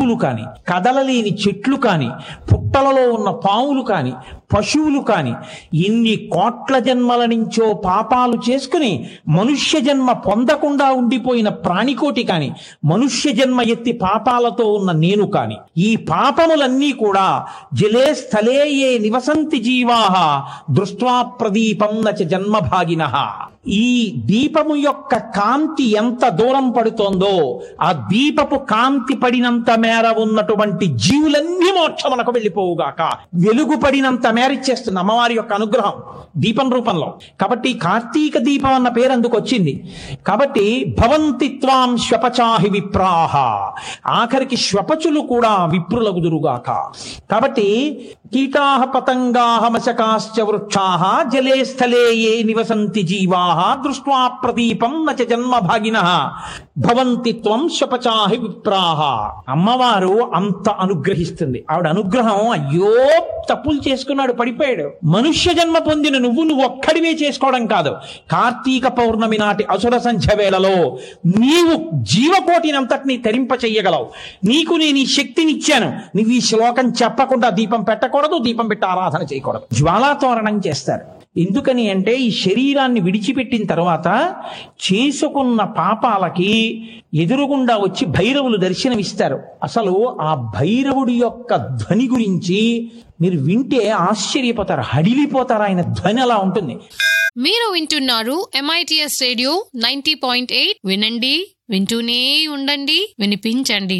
జంతువులు కాని కదలలేని చెట్లు కాని పుట్టలలో ఉన్న పాములు కాని పశువులు కాని ఇన్ని కోట్ల జన్మల నుంచో పాపాలు చేసుకుని మనుష్య జన్మ పొందకుండా ఉండిపోయిన ప్రాణికోటి కాని మనుష్య జన్మ ఎత్తి పాపాలతో ఉన్న నేను కాని ఈ పాపములన్నీ కూడా జలే స్థలే ఏ నివసంతి జీవాహ దృష్ట్వా ప్రదీపం నచ జన్మభాగిన ఈ దీపము యొక్క కాంతి ఎంత దూరం పడుతోందో ఆ దీపపు కాంతి పడినంత మేర ఉన్నటువంటి జీవులన్నీ మోక్షమునకు వెళ్ళిపోవుగాక వెలుగు పడినంత మేర ఇచ్చేస్తుంది అమ్మవారి యొక్క అనుగ్రహం దీపం రూపంలో కాబట్టి కార్తీక దీపం అన్న పేరు అందుకు వచ్చింది కాబట్టి భవంతి త్వాం శ్వపచాహి విప్రాహ ఆఖరికి శ్వపచులు కూడా విప్రులగుదురుగాక కాబట్టి కీటాహ పతంగాహ మశకాశ్చ వృక్షాహ జలే స్థలే ఏ నివసంతి జీవాహ దృష్ట్వా ప్రదీపం నచ జన్మభాగిన భవంతి త్వం శపచాహి విప్రాహ అమ్మవారు అంత అనుగ్రహిస్తుంది ఆవిడ అనుగ్రహం అయ్యో తప్పులు చేసుకున్నాడు పడిపోయాడు మనుష్య జన్మ పొందిన నువ్వు నువ్వు ఒక్కడివే చేసుకోవడం కాదు కార్తీక పౌర్ణమి నాటి అసుర సంధ్య వేళలో నీవు జీవకోటినంతటిని తరింప చెయ్యగలవు నీకు నేను ఈ శక్తినిచ్చాను నువ్వు ఈ శ్లోకం చెప్పకుండా దీపం పెట్టకూడదు దీపం పెట్టి ఆరాధన చేయకూడదు జ్వాలాతోరణం చేస్తారు ఎందుకని అంటే ఈ శరీరాన్ని విడిచిపెట్టిన తర్వాత చేసుకున్న పాపాలకి ఎదురుగుండా వచ్చి భైరవులు దర్శనమిస్తారు అసలు ఆ భైరవుడి యొక్క ధ్వని గురించి మీరు వింటే ఆశ్చర్యపోతారు హడిలిపోతారు ఆయన ధ్వని అలా ఉంటుంది మీరు వింటున్నారు MITS radio ninety point eight వినండి వింటూనే ఉండండి వినిపించండి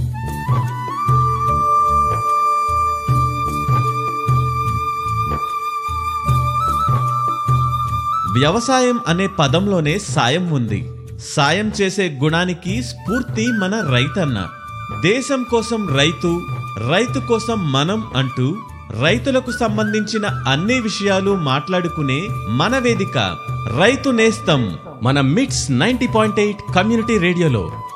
వ్యవసాయం అనే పదంలోనే సాయం ఉంది సాయం చేసే గుణానికి స్ఫూర్తి మన రైతన్న దేశం కోసం రైతు రైతు కోసం మనం అంటూ రైతులకు సంబంధించిన అన్ని విషయాలు మాట్లాడుకునే మన వేదిక రైతు నేస్తం మన మిట్స్ నైన్టీ పాయింట్ ఎయిట్ కమ్యూనిటీ రేడియోలో